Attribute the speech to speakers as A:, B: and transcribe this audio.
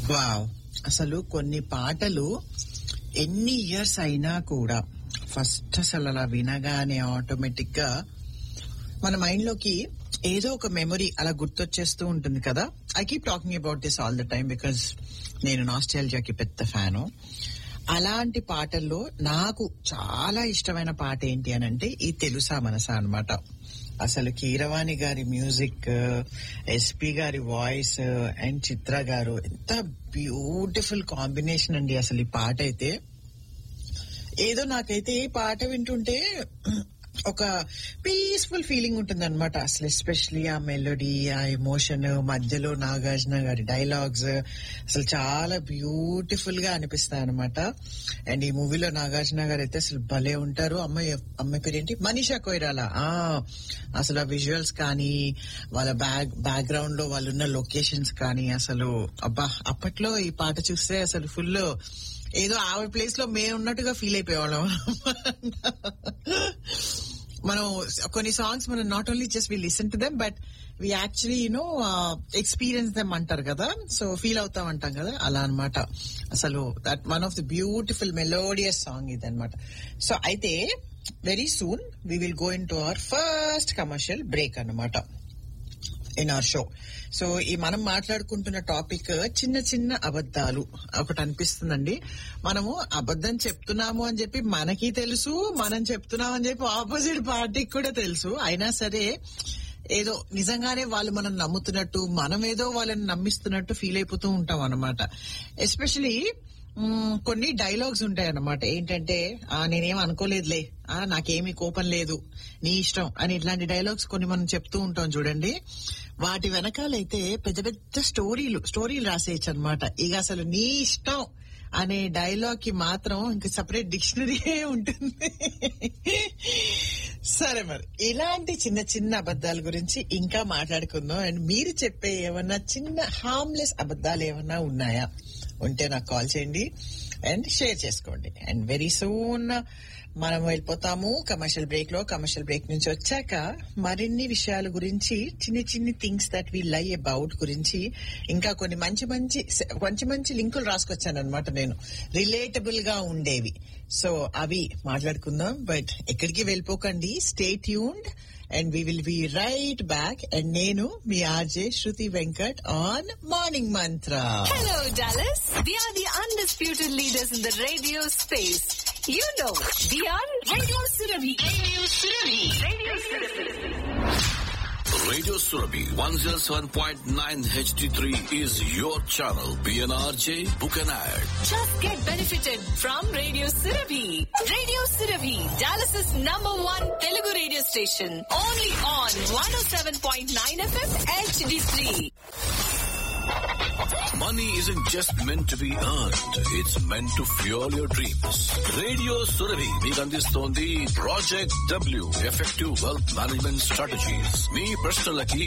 A: Wow అసలు కొన్ని పాటలు ఎన్ని ఇయర్స్ అయినా కూడా ఫస్ట్ అసలు అలా వినగానే ఆటోమేటిక్ గా మన మైండ్ లోకి ఏదో ఒక మెమొరీ అలా గుర్తొచ్చేస్తూ ఉంటుంది కదా I keep talking about this all the time because నేను నాస్టాలజియాకి పెద్ద ఫ్యాను అలాంటి పాటల్లో నాకు చాలా ఇష్టమైన పాట ఏంటి అని అంటే ఈ తెలుసా మనసా అన్నమాట అసలు కీరవాణి గారి మ్యూజిక్ ఎస్పి గారి వాయిస్ అండ్ చిత్ర గారు ఎంత బ్యూటిఫుల్ కాంబినేషన్ అండి అసలు ఈ పాట అయితే ఏదో నాకైతే ఈ పాట వింటుంటే ఒక పీస్ఫుల్ ఫీలింగ్ ఉంటుంది అనమాట అసలు ఎస్పెషలీ ఆ మెలోడీ ఆ ఎమోషన్ మధ్యలో నాగార్జున గారి డైలాగ్స్ అసలు చాలా బ్యూటిఫుల్ గా అనిపిస్తాయి అనమాట అండ్ ఈ మూవీలో నాగార్జున గారు అయితే అసలు భలే ఉంటారు అమ్మాయి అమ్మాయి పేరు ఏంటి మనీషా కొయిరాలా ఆ అసలు ఆ విజువల్స్ కానీ వాళ్ళ బ్యాక్ బ్యాక్గ్రౌండ్ లో వాళ్ళు ఉన్న లొకేషన్స్ కానీ అసలు అబ్బా అప్పట్లో ఈ పాట చూస్తే అసలు ఫుల్ ఏదో ఆవిడ ప్లేస్ లో మేము ఉన్నట్టుగా ఫీల్ అయిపోయేవాళ్ళం మనం కొన్ని సాంగ్స్ మనం not only just we listen to them but we actually you know experience them అంటారు కదా సో ఫీల్ అవుతాం అంటాం కదా అలా అన్నమాట అసలు that one of the beautiful melodious song ఇది అనమాట సో అయితే very soon we will go into our first commercial break అన్నమాట ఇన్ అవర్ షో సో ఈ మనం మాట్లాడుకుంటున్న టాపిక్ చిన్న చిన్న అబద్ధాలు ఒకటి అనిపిస్తుందండి మనము అబద్ధం చెప్తున్నాము అని చెప్పి మనకి తెలుసు మనం చెప్తున్నాం అని చెప్పి ఆపోజిట్ పార్టీకి కూడా తెలుసు అయినా సరే ఏదో నిజంగానే వాళ్ళు మనం నమ్ముతున్నట్టు మనం ఏదో వాళ్ళని నమ్మిస్తున్నట్టు ఫీల్ అయిపోతూ ఉంటాం అనమాట ఎస్పెషలీ కొన్ని డైలాగ్స్ ఉంటాయి అన్నమాట ఏంటంటే ఆ నేనేం అనుకోలేదులే ఆ నాకేమీ కోపం లేదు నీ ఇష్టం అని ఇట్లాంటి డైలాగ్స్ కొన్ని మనం చెప్తూ ఉంటాం చూడండి వాటి వెనకాలైతే పెద్ద పెద్ద స్టోరీలు స్టోరీలు రాసేయచ్చు అనమాట ఇక అసలు నీ ఇష్టం అనే డైలాగ్ కి మాత్రం ఇంక సపరేట్ డిక్షనరీయే ఉంటుంది సరే మరి ఇలాంటి చిన్న చిన్న అబద్ధాల గురించి ఇంకా మాట్లాడుకుందాం అండ్ మీరు చెప్పే ఏమన్నా చిన్న హార్మ్లెస్ అబద్ధాలు ఏమన్నా ఉన్నాయా ఉంటే నాకు కాల్ చేయండి అండ్ షేర్ చేసుకోండి అండ్ వెరీ సూన్ మనం వెళ్ళిపోతాము కమర్షియల్ బ్రేక్ లో కమర్షియల్ బ్రేక్ నుంచి వచ్చాక మరిన్ని విషయాల గురించి చిన్న చిన్ని థింగ్స్ దట్ వి లై అబౌట్ గురించి ఇంకా కొన్ని మంచి మంచి మంచి మంచి లింకులు రాసుకొచ్చాను అనమాట నేను రిలేటబుల్ గా ఉండేవి సో అవి మాట్లాడుకుందాం బట్ ఎక్కడికి వెళ్ళిపోకండి stay tuned and we will be right back and నేను మీ RJ Shruti Venkat on morning mantra
B: Hello, Dallas. We are the undisputed leaders in the radio space. You know, we are Radio Surabhi. Radio Surabhi. Radio Surabhi.
C: Radio Surabhi 107.9 HD3 is your channel. PNRJ, book an ad.
B: Just get benefited from Radio Surabhi. Radio Surabhi, Dallas's number one Telugu radio station. Only on 107.9 FM HD3.
C: Money isn't just meant to be earned. It's meant to fuel your dreams. Radio Surabhi మీకు అందిస్తోంది project W effective wealth management strategies మీ ప్రశ్నలకి